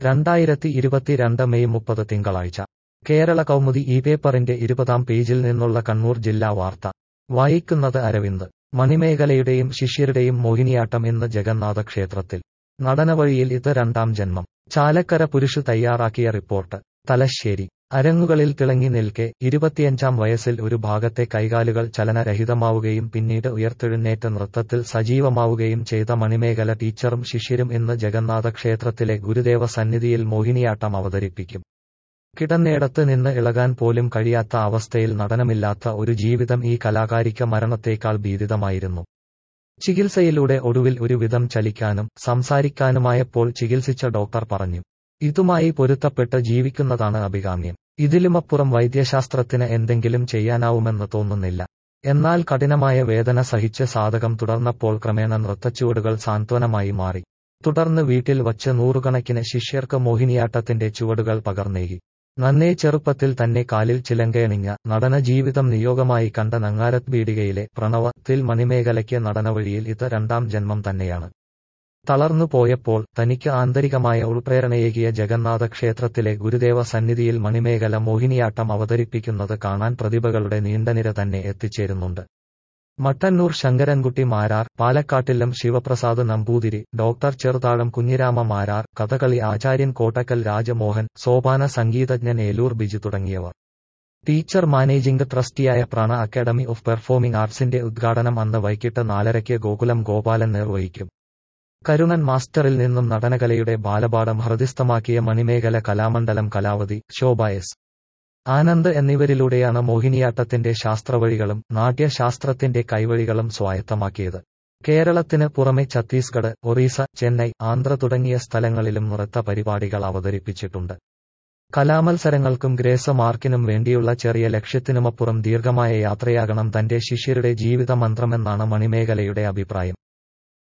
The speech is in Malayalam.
രണ്ടായിരത്തി ഇരുപത്തിരണ്ട് മെയ് മുപ്പത് തിങ്കളാഴ്ച കേരള കൗമുദി ഈ പേപ്പറിന്റെ ഇരുപതാം പേജിൽ നിന്നുള്ള കണ്ണൂർ ജില്ലാ വാർത്ത വായിക്കുന്നത് അരവിന്ദ് മണിമേഖലയുടെയും ശിഷ്യരുടെയും മോഹിനിയാട്ടം ഇന്ന് ജഗന്നാഥ ക്ഷേത്രത്തിൽ നടനവഴിയിൽ ഇത് രണ്ടാം ജന്മം ചാലക്കര പുരുഷു തയ്യാറാക്കിയ റിപ്പോർട്ട് തലശ്ശേരി അരങ്ങുകളിൽ തിളങ്ങി നിൽക്കെ ഇരുപത്തിയഞ്ചാം വയസ്സിൽ ഒരു ഭാഗത്തെ കൈകാലുകൾ ചലനരഹിതമാവുകയും പിന്നീട് ഉയർത്തെഴുന്നേറ്റ നൃത്തത്തിൽ സജീവമാവുകയും ചെയ്ത മണിമേഖല ടീച്ചറും ശിഷ്യരും ഇന്ന് ജഗന്നാഥ ക്ഷേത്രത്തിലെ ഗുരുദേവ സന്നിധിയിൽ മോഹിനിയാട്ടം അവതരിപ്പിക്കും കിടന്നേടത്ത് നിന്ന് ഇളകാൻ പോലും കഴിയാത്ത അവസ്ഥയിൽ നടനമില്ലാത്ത ഒരു ജീവിതം ഈ കലാകാരിക്ക് മരണത്തേക്കാൾ ഭീതിതമായിരുന്നു ചികിത്സയിലൂടെ ഒടുവിൽ ഒരു വിധം ചലിക്കാനും സംസാരിക്കാനുമായപ്പോൾ ചികിത്സിച്ച ഡോക്ടർ പറഞ്ഞു ഇതുമായി പൊരുത്തപ്പെട്ട് ജീവിക്കുന്നതാണ് അഭികാമ്യം ഇതിലുമപ്പുറം വൈദ്യശാസ്ത്രത്തിന് എന്തെങ്കിലും ചെയ്യാനാവുമെന്ന് തോന്നുന്നില്ല എന്നാൽ കഠിനമായ വേദന സഹിച്ച് സാധകം തുടർന്നപ്പോൾ ക്രമേണ നൃത്തച്ചുവടുകൾ സാന്ത്വനമായി മാറി തുടർന്ന് വീട്ടിൽ വച്ച് നൂറുകണക്കിന് ശിഷ്യർക്ക് മോഹിനിയാട്ടത്തിന്റെ ചുവടുകൾ പകർന്നേകി നന്നേ ചെറുപ്പത്തിൽ തന്നെ കാലിൽ ചിലങ്കയണിഞ്ഞ നടന ജീവിതം നിയോഗമായി കണ്ട നങ്ങാരത് ബീഡികയിലെ പ്രണവത്തിൽ മണിമേഖലയ്ക്ക് നടനവഴിയിൽ ഇത് രണ്ടാം ജന്മം തന്നെയാണ് തളർന്നു പോയപ്പോൾ തനിക്ക് ആന്തരികമായ ഉൾപ്രേരണയേകിയ ജഗന്നാഥ ക്ഷേത്രത്തിലെ ഗുരുദേവ സന്നിധിയിൽ മണിമേഖല മോഹിനിയാട്ടം അവതരിപ്പിക്കുന്നത് കാണാൻ പ്രതിഭകളുടെ നീണ്ടനിര തന്നെ എത്തിച്ചേരുന്നുണ്ട് മട്ടന്നൂർ ശങ്കരൻകുട്ടി മാരാർ പാലക്കാട്ടില്ലം ശിവപ്രസാദ് നമ്പൂതിരി ഡോക്ടർ ചെറുതാഴം കുഞ്ഞിരാമ മാരാർ കഥകളി ആചാര്യൻ കോട്ടക്കൽ രാജമോഹൻ സോപാന സംഗീതജ്ഞൻ ഏലൂർ ബിജു തുടങ്ങിയവർ ടീച്ചർ മാനേജിംഗ് ട്രസ്റ്റിയായ പ്രാണ അക്കാദമി ഓഫ് പെർഫോമിംഗ് ആർട്സിന്റെ ഉദ്ഘാടനം അന്ന് വൈകിട്ട് നാലരയ്ക്ക് ഗോകുലം ഗോപാലൻ നിർവഹിക്കും കരുണൻ മാസ്റ്ററിൽ നിന്നും നടനകലയുടെ ബാലപാഠം ഹൃദിസ്ഥമാക്കിയ മണിമേഖല കലാമണ്ഡലം കലാവതി ശോഭ എസ് ആനന്ദ് എന്നിവരിലൂടെയാണ് മോഹിനിയാട്ടത്തിന്റെ ശാസ്ത്രവഴികളും നാട്യശാസ്ത്രത്തിന്റെ കൈവഴികളും സ്വായത്തമാക്കിയത് കേരളത്തിന് പുറമെ ഛത്തീസ്ഗഡ് ഒറീസ ചെന്നൈ ആന്ധ്ര തുടങ്ങിയ സ്ഥലങ്ങളിലും നൃത്ത പരിപാടികൾ അവതരിപ്പിച്ചിട്ടുണ്ട് കലാമത്സരങ്ങൾക്കും ഗ്രേസ് മാർക്കിനും വേണ്ടിയുള്ള ചെറിയ ലക്ഷ്യത്തിനുമപ്പുറം ദീർഘമായ യാത്രയാകണം തന്റെ ശിഷ്യരുടെ ജീവിത മന്ത്രമെന്നാണ് മണിമേഖലയുടെ അഭിപ്രായം